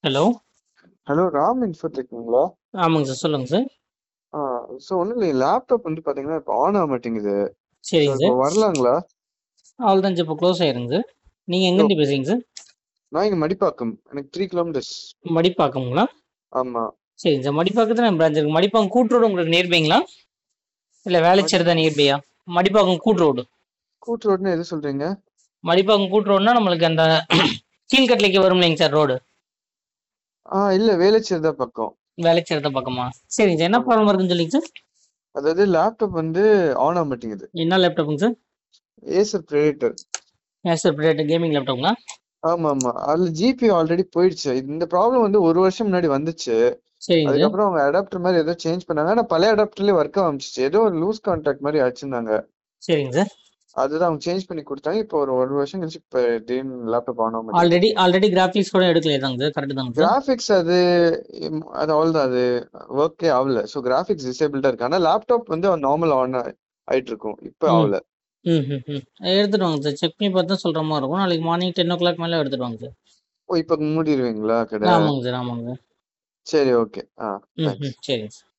Hello. Hello Ram இன்ஃபோடெக்குங்களா? ஆமாங்க sir. சொல்லுங்க sir. ஆ so ஒண்ணும் இல்ல. லேப்டாப் வந்து பாத்தீங்கன்னா, இப்ப ஆன் ஆக மாட்டேங்குது. ஸோ சரிங்க இப்போ சார். வரலாங்களா? அவ்வளோதான் சார். இப்போ க்ளோஸ் ஆயிருங்க சார். நீங்க ஓ! எங்கேருந்து பேசுறீங்க சார்? நான் இங்க மடிப்பாக்கம். எனக்கு 3 கிலோமீட்டர்ஸ். மடிப்பாக்கம்ங்களா? ஆமா. சரிங்க சார். மடிப்பாக்கத்துல நம்ம பிரான்ச் இருக்கு. மடிப்பாக்கம் கூட் ரோடு உங்களுக்கு நியர்பைங்களா? இல்ல மடி வேளச்சேரி தான் நியர்பையா? மடிப்பாக்கம் கூட் ரோடு. கூட் ரோடுன்னா எது சொல்றீங்க? மடிப்பாக்கம் கூட் ரோடுனா நம்மளுக்கு அந்த கீழ்கட்லைக்கு வரும் இல்லைங்க சார் ரோடு. ஆ இல்ல வேளச்சேரி தான் பக்கம். வேளச்சேரி தான் பக்கமா? சரிங்க சார். என்ன ஆமா. ப்ராப்ளம் இருக்குன்னு சொல்லிங்க சார்? அதாவது லேப்டாப் வந்து ஆன் ஆக மாட்டேங்குது. என்ன லேப்டாப்புங்க sir? Acer Predator. Acer Predator gaming லேப்டாப்புங்களா? ஆமாமா. அதுல ஜிபி ஆல்ரெடி போயிடுச்சு. இந்த ப்ராப்ளம் வந்து 1 வருஷம் முன்னாடி வந்துச்சு. சரிங்க சார். அதுக்கப்புறம் அவங்க அடாப்டர் மாரி ஏதோ சேஞ்ச் பண்ணாங்க. ஆனா பழைய அடாப்டர்லயே ஒர்க் ஆக ஆரம்பிச்சுச்சு. ஏதோ ஒரு லூஸ் கான்டாக்ட் மாரி வச்சிருந்தாங்க. சரிங்க சார். அதுதான் அவங்க சேஞ்ச் பண்ணி குடுத்தாங்க. இப்போ ஒரு 1 வருஷம் கழிச்சு இப்ப திடீர்னு லேப்டாப் ஆன் ஆக மாட்டேங்குது. ஆல்ரெடி ஆல்ரெடி கிராபிக்ஸ் கூட எடுக்கலையாதாங்க சார்? கரெக்ட் தாங்க சார்? கிராபிக்ஸ் அது ம் அது அவ்வளவுதான். அது ஒர்க்கே ஆவல. ஸோ கிராபிக்ஸ் டிசேபிள்டா இருக்கு. ஆனா லேப்டாப் வந்து நார்மல் ஆன் ஆயிட்டு இருக்கும். இப்ப ம். ஆவல. ம், ம், ம். எடுத்துட்டு வாங்க சார். செக் பண்ணி பார்த்து தான் சொல்ற மாரி இருக்கும். நாளைக்கு மார்னிங் 10:00 மேல எடுத்துட்டு வாங்க சார். ஓ! இப்ப மூடிருவீங்களா கடை? ஆமாங்க சார். ஆமாங்க சார். சரி ஓகே. ஆ ம், தேங்க்ஸ். ம். சரிங்க சார்.